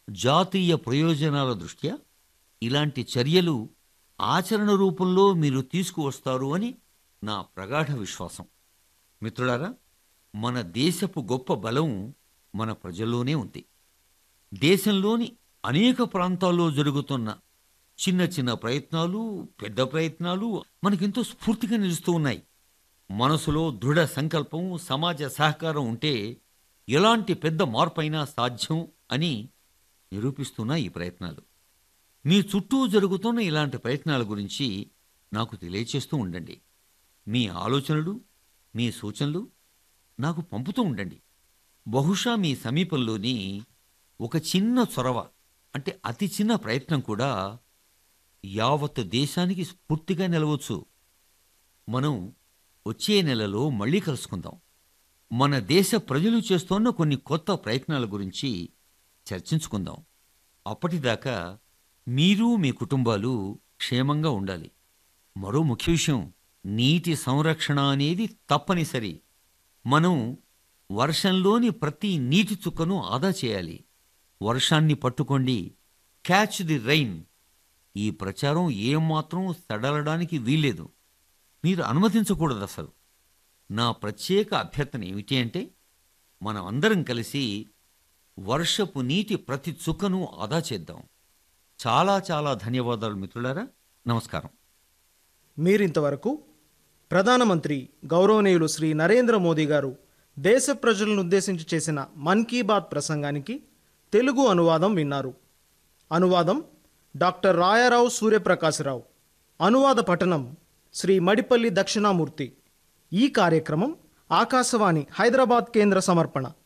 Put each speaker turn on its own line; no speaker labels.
జాతీయ ప్రయోజనాల దృష్ట్యా ఇలాంటి చర్యలు ఆచరణ రూపంలో మీరు తీసుకువస్తారు అని నా ప్రగాఢ విశ్వాసం మిత్రులారా మన దేశపు గొప్ప బలం మన ప్రజల్లోనే ఉంది దేశంలోని అనేక ప్రాంతాల్లో జరుగుతున్న చిన్న చిన్న ప్రయత్నాలు పెద్ద ప్రయత్నాలు మనకెంతో స్ఫూర్తిగా నిలుస్తూ ఉన్నాయి మనసులో దృఢ సంకల్పం సమాజ సహకారం ఉంటే ఎలాంటి పెద్ద మార్పైనా సాధ్యం అని నిరూపిస్తున్న ఈ ప్రయత్నాలు మీ చుట్టూ జరుగుతున్న ఇలాంటి ప్రయత్నాల గురించి నాకు తెలియచేస్తూ ఉండండి మీ ఆలోచనలు మీ సూచనలు నాకు పంపుతూ ఉండండి బహుశా మీ సమీపంలోని ఒక చిన్న చొరవ అంటే అతి చిన్న ప్రయత్నం కూడా యావత్ దేశానికి స్ఫూర్తిగా నిలవచ్చు మనం వచ్చే నెలలో మళ్ళీ కలుసుకుందాం మన దేశ ప్రజలు చేస్తోన్న కొన్ని కొత్త ప్రయత్నాల గురించి చర్చించుకుందాం అప్పటిదాకా మీరు మీ కుటుంబాలు క్షేమంగా ఉండాలి మరో ముఖ్య విషయం నీటి సంరక్షణ అనేది తప్పనిసరి మనం వర్షంలోని ప్రతి నీటి చుక్కను ఆదా చేయాలి వర్షాన్ని పట్టుకోండి క్యాచ్ ది రైన్ ఈ ప్రచారం ఏమాత్రం సడలడానికి వీల్లేదు మీరు అనుమతించకూడదు అసలు నా ప్రత్యేక అభ్యర్థన ఏమిటి అంటే మనం అందరం కలిసి వర్షపు నీటి ప్రతి చుక్కను ఆదా చేద్దాం చాలా చాలా ధన్యవాదాలు మిత్రులారా నమస్కారం
మీరింతవరకు ప్రధానమంత్రి గౌరవనీయులు శ్రీ నరేంద్ర మోదీ గారు దేశ ప్రజలను ఉద్దేశించి చేసిన మన్ కీ బాత్ ప్రసంగానికి తెలుగు అనువాదం విన్నారు అనువాదం డాక్టర్ రాయారావు సూర్యప్రకాశరావు అనువాద పఠనం శ్రీ మడిపల్లి దక్షిణామూర్తి ఈ కార్యక్రమం ఆకాశవాణి హైదరాబాద్ కేంద్ర సమర్పణ